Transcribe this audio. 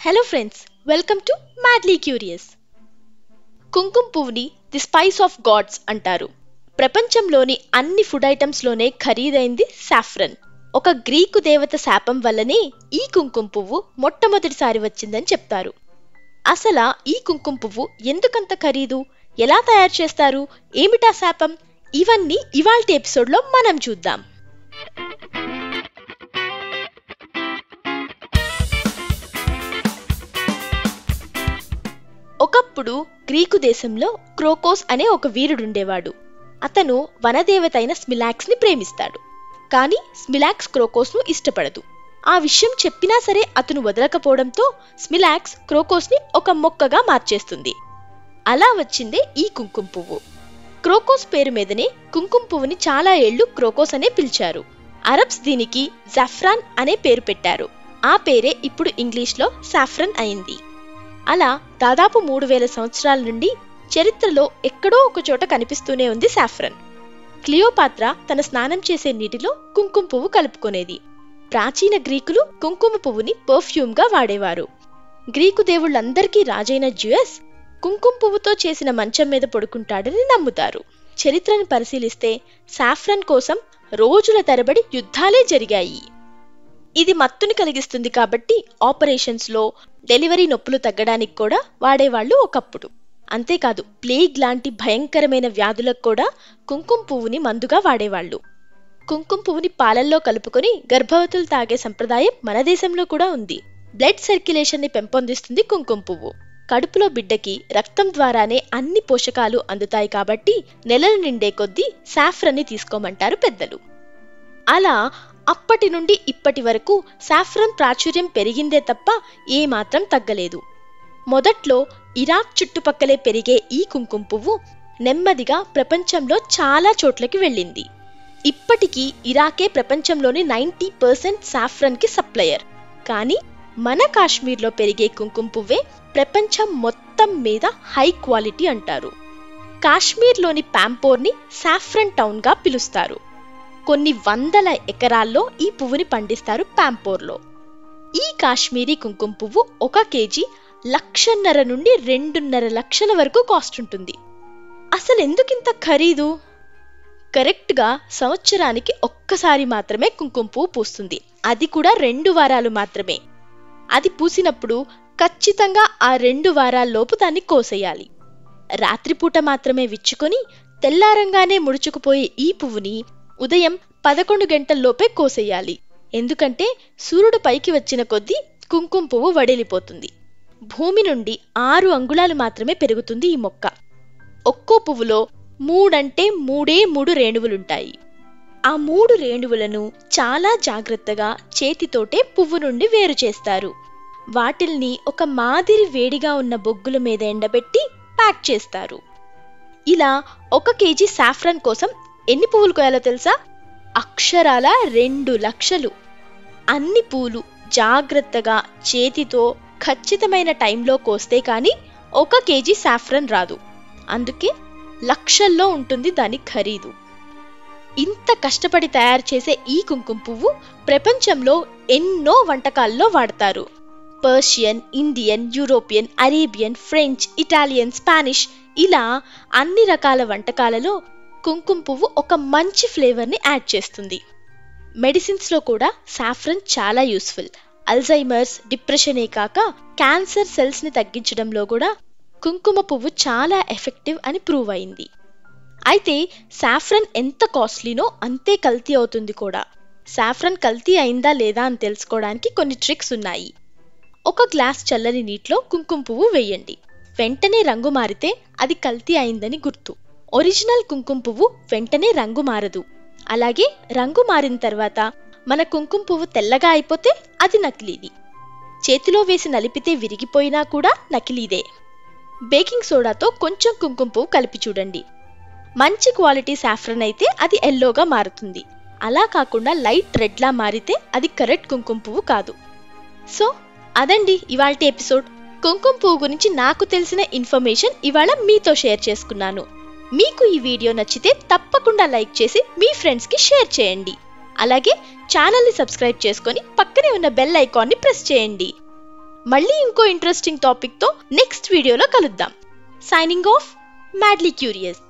hello friends welcome to madly curious కుంకుమ పువ్వుని the spice of gods అంటారు ప్రపంచంలోని అన్ని ఫుడ్ ఐటమ్స్లోనే ఖరీదైంది సాఫ్రన్ ఒక గ్రీకు దేవత శాపం వల్లనే ఈ కుంకుమ పువ్వు మొట్టమొదటిసారి వచ్చిందని చెప్తారు అసలా ఈ కుంకుమ పువ్వు ఎందుకంత ఖరీదు ఎలా తయారు చేస్తారు ఏమిటా శాపం ఇవన్నీ ఇవాల్టి ఎపిసోడ్లో మనం చూద్దాం ఒకప్పుడు గ్రీకు దేశంలో క్రోకోస్ అనే ఒక వీరుడుండేవాడు అతను వనదేవత అయిన స్మిలాక్స్ ని ప్రేమిస్తాడు కానీ స్మిలాక్స్ క్రోకోస్ ను ఇష్టపడదు ఆ విషయం చెప్పినా సరే అతను వదలకపోవడంతో స్మిలాక్స్ క్రోకోస్ ని ఒక మొక్కగా మార్చేస్తుంది అలా వచ్చిందే ఈ కుంకుమ పువ్వు క్రోకోస్ పేరు మీదనే కుంకుమ పువ్వుని చాలా ఏళ్లు క్రోకోస్ అనే పిలిచారు అరబ్స్ దీనికి జఫ్రాన్ అనే పేరు పెట్టారు ఆ పేరే ఇప్పుడు ఇంగ్లీష్లో సాఫ్రన్ అయింది అలా దాదాపు మూడు వేల సంవత్సరాల నుండి చరిత్రలో ఎక్కడో ఒక చోట కనిపిస్తూనే ఉంది సాఫ్రన్ క్లియోపాత్ర తన స్నానం చేసే నీటిలో కుంకుమ పువ్వు కలుపుకునేది ప్రాచీన గ్రీకులు కుంకుమ పువ్వుని పర్ఫ్యూమ్ గా వాడేవారు గ్రీకు దేవుళ్ళందరికీ రాజైన జ్యూయస్ కుంకుమ పువ్వుతో చేసిన మంచం మీద పడుకుంటాడని నమ్ముతారు చరిత్రను పరిశీలిస్తే సాఫ్రన్ కోసం రోజుల తరబడి యుద్ధాలే జరిగాయి ఇది మత్తుని కలిగిస్తుంది కాబట్టి ఆపరేషన్స్లో డెలివరీ నొప్పులు తగ్గడానికి కూడా వాడేవాళ్ళు ఒకప్పుడు అంతేకాదు ప్లేగ్ లాంటి భయంకరమైన వ్యాధులకు కూడా కుంకుమ పువ్వుని మందుగా వాడేవాళ్ళు కుంకుమ పువ్వుని పాలల్లో కలుపుకొని గర్భవతులు తాగే సంప్రదాయం మన దేశంలో కూడా ఉంది బ్లడ్ సర్క్యులేషన్ ని పెంపొందిస్తుంది కుంకుమ పువ్వు కడుపులో బిడ్డకి రక్తం ద్వారానే అన్ని పోషకాలు అందుతాయి కాబట్టి నెలలు నిండే కొద్దీ సాఫ్రన్ని తీసుకోమంటారు పెద్దలు అలా అప్పటి నుండి ఇప్పటి వరకు సాఫ్రన్ ప్రాచుర్యం పెరిగిందే తప్ప ఏమాత్రం తగ్గలేదు మొదట్లో ఇరాక్ చుట్టుపక్కలే పెరిగే ఈ కుంకుమ పువ్వు నెమ్మదిగా ప్రపంచంలో చాలా చోట్లకి వెళ్ళింది ఇప్పటికీ ఇరాకే ప్రపంచంలోని నైంటీ పర్సెంట్ సాఫ్రన్కి సప్లయర్ కానీ మన కాశ్మీర్లో పెరిగే కుంకుమ పువ్వే ప్రపంచం మొత్తం మీద హై క్వాలిటీ అంటారు కాశ్మీర్లోని ప్యాంపోర్ని సాఫ్రన్ టౌన్గా పిలుస్తారు కొన్ని వందల ఎకరాల్లో ఈ పువ్వుని పండిస్తారు ప్యాంపోర్లో ఈ కాశ్మీరీ కుంకుమ పువ్వు ఒక కేజీ లక్షన్నర నుండి రెండున్నర లక్షల వరకు కాస్ట్ ఉంటుంది అసలు ఎందుకింత ఖరీదు కరెక్ట్గా సంవత్సరానికి ఒక్కసారి మాత్రమే కుంకుమ పువ్వు పూస్తుంది అది కూడా రెండు వారాలు మాత్రమే అది పూసినప్పుడు ఖచ్చితంగా ఆ రెండు వారాల్లోపు దాన్ని కోసేయాలి రాత్రిపూట మాత్రమే విచ్చుకొని తెల్లారంగానే ముడుచుకుపోయే ఈ పువ్వుని ఉదయం పదకొండు గంటల్లోపే కోసేయాలి ఎందుకంటే సూర్యుడు పైకి వచ్చిన కొద్దీ కుంకుమ పువ్వు వడిలిపోతుంది భూమి నుండి ఆరు అంగుళాలు మాత్రమే పెరుగుతుంది ఈ మొక్క ఒక్కో పువ్వులో మూడంటే మూడే మూడు రేణువులుంటాయి ఆ మూడు రేణువులను చాలా జాగ్రత్తగా చేతితోటే పువ్వు నుండి వేరు చేస్తారు వాటిల్ని ఒక మాదిరి వేడిగా ఉన్న బొగ్గుల మీద ఎండబెట్టి ప్యాక్ చేస్తారు ఇలా ఒక కేజీ సాఫ్రన్ కోసం ఎన్ని పువ్వులు కోయాలో తెలుసా అక్షరాల రెండు లక్షలు అన్ని పూలు జాగ్రత్తగా చేతితో ఖచ్చితమైన టైంలో కోస్తే కానీ ఒక కేజీ సాఫ్రన్ రాదు అందుకే లక్షల్లో ఉంటుంది దాని ఖరీదు ఇంత కష్టపడి తయారు చేసే ఈ కుంకుమ పువ్వు ప్రపంచంలో ఎన్నో వంటకాల్లో వాడతారు Persian Indian European Arabian French Italian Spanish ఇలా అన్ని రకాల వంటకాలలో కుంకుమ పువ్వు ఒక మంచి ఫ్లేవర్ని యాడ్ చేస్తుంది మెడిసిన్స్లో కూడా సాఫ్రన్ చాలా యూస్ఫుల్ అల్జైమర్స్ డిప్రెషనే కాక క్యాన్సర్ సెల్స్ని తగ్గించడంలో కూడా కుంకుమ పువ్వు చాలా ఎఫెక్టివ్ అని ప్రూవ్ అయింది అయితే సాఫ్రన్ ఎంత కాస్ట్లీనో అంతే కల్తీ అవుతుంది కూడా సాఫ్రన్ కల్తీ అయిందా లేదా అని తెలుసుకోవడానికి కొన్ని ట్రిక్స్ ఉన్నాయి ఒక గ్లాస్ చల్లని నీటిలో కుంకుమ పువ్వు వేయండి వెంటనే రంగు మారితే అది కల్తీ అయిందని గుర్తు ఒరిజినల్ కుంకుమ పువ్వు వెంటనే రంగు మారదు అలాగే రంగు మారిన తర్వాత మన కుంకుమ పువ్వు తెల్లగా అయిపోతే అది నకిలీది చేతిలో వేసి నలిపితే విరిగిపోయినా కూడా నకిలీదే బేకింగ్ సోడాతో కొంచెం కుంకుమ పువ్వు కలిపి చూడండి మంచి క్వాలిటీ సాఫ్రన్ అయితే అది ఎల్లోగా మారుతుంది అలా కాకుండా లైట్ రెడ్లా మారితే అది కరెక్ట్ కుంకుమ పువ్వు కాదు సో అదండి ఇవాల్టి ఎపిసోడ్ కుంకుమ పువ్వు గురించి నాకు తెలిసిన ఇన్ఫర్మేషన్ ఇవాళ మీతో షేర్ చేసుకున్నాను మీకు ఈ వీడియో నచ్చితే తప్పకుండా లైక్ చేసి మీ ఫ్రెండ్స్కి షేర్ చేయండి అలాగే ఛానల్ని సబ్స్క్రైబ్ చేసుకొని పక్కనే ఉన్న బెల్ ఐకాన్ని ప్రెస్ చేయండి మళ్ళీ ఇంకో ఇంట్రెస్టింగ్ టాపిక్తో నెక్స్ట్ వీడియోలో కలుద్దాం సైనింగ్ ఆఫ్ మ్యాడ్లీ క్యూరియస్